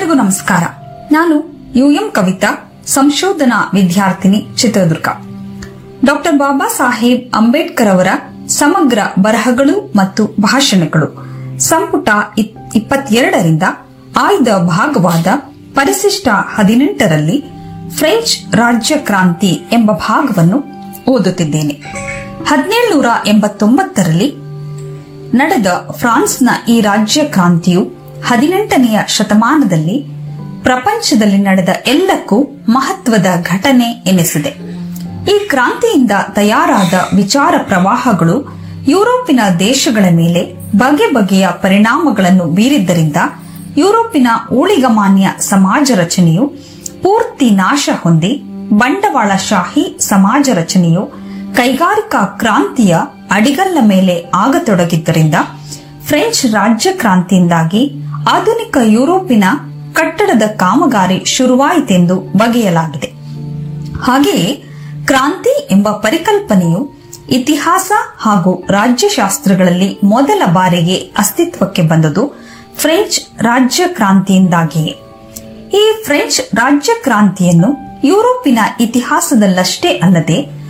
ಎಲ್ಲರಿಗೂ ನಮಸ್ಕಾರ ನಾನು ಯುಎಂ ಕವಿತಾ ಸಂಶೋಧನಾ ವಿದ್ಯಾರ್ಥಿನಿ ಚಿತ್ರದುರ್ಗ ಡಾಕ್ಟರ್ ಬಾಬಾ ಸಾಹೇಬ್ ಅಂಬೇಡ್ಕರ್ ಅವರ ಸಮಗ್ರ ಬರಹಗಳು ಮತ್ತು ಭಾಷಣಗಳು ಸಂಪುಟ ಇಪ್- ಇಪ್ಪತ್ತೆರಡರಿಂದ ಆಯ್ದ ಭಾಗವಾದ ಪರಿಶಿಷ್ಟ ಹದಿನೆಂಟರಲ್ಲಿ ಫ್ರೆಂಚ್ ರಾಜ್ಯ ಕ್ರಾಂತಿ ಎಂಬ ಭಾಗವನ್ನು ಓದುತ್ತಿದ್ದೇನೆ ಹದಿನೇಳುನೂರ ಎಂಬತ್ತೊಂಬತ್ತರಲ್ಲಿ ನಡೆದ ಫ್ರಾನ್ಸ್ನ ಈ ರಾಜ್ಯ ಕ್ರಾಂತಿಯು ಹದಿನೆಂಟನೆಯ ಶತಮಾನದಲ್ಲಿ ಪ್ರಪಂಚದಲ್ಲಿ ನಡೆದ ಎಲ್ಲಕ್ಕೂ ಮಹತ್ವದ ಘಟನೆ ಎನಿಸಿದೆ ಈ ಕ್ರಾಂತಿಯಿಂದ ತಯಾರಾದ ವಿಚಾರ ಪ್ರವಾಹಗಳು ಯುರೋಪಿನ ದೇಶಗಳ ಮೇಲೆ ಬಗೆ ಬಗೆಯ ಪರಿಣಾಮಗಳನ್ನು ಬೀರಿದ್ದರಿಂದ ಯುರೋಪಿನ ಊಳಿಗಮಾನ್ಯ ಸಮಾಜ ರಚನೆಯು ಪೂರ್ತಿ ನಾಶ ಹೊಂದಿ ಬಂಡವಾಳಶಾಹಿ ಸಮಾಜ ರಚನೆಯು ಕೈಗಾರಿಕಾ ಕ್ರಾಂತಿಯ ಅಡಿಗಲ್ಲ ಮೇಲೆ ಆಗತೊಡಗಿದ್ದರಿಂದ ಫ್ರೆಂಚ್ ರಾಜ್ಯ ಕ್ರಾಂತಿಯಿಂದಾಗಿ ಆಧುನಿಕ ಯುರೋಪಿನ ಕಟ್ಟಡದ ಕಾಮಗಾರಿ ಶುರುವಾಯಿತೆಂದು ಬಗೆಯಲಾಗಿದೆ ಹಾಗೆಯೇ ಕ್ರಾಂತಿ ಎಂಬ ಪರಿಕಲ್ಪನೆಯು ಇತಿಹಾಸ ಹಾಗೂ ರಾಜ್ಯಶಾಸ್ತ್ರಗಳಲ್ಲಿ ಮೊದಲ ಬಾರಿಗೆ ಅಸ್ತಿತ್ವಕ್ಕೆ ಬಂದುದು ಫ್ರೆಂಚ್ ರಾಜ್ಯ ಕ್ರಾಂತಿಯಿಂದಾಗಿಯೇ ಈ ಫ್ರೆಂಚ್ ರಾಜ್ಯ ಕ್ರಾಂತಿಯನ್ನು ಯುರೋಪಿನ ಇತಿಹಾಸದಲ್ಲಷ್ಟೇ ಅಲ್ಲದೆ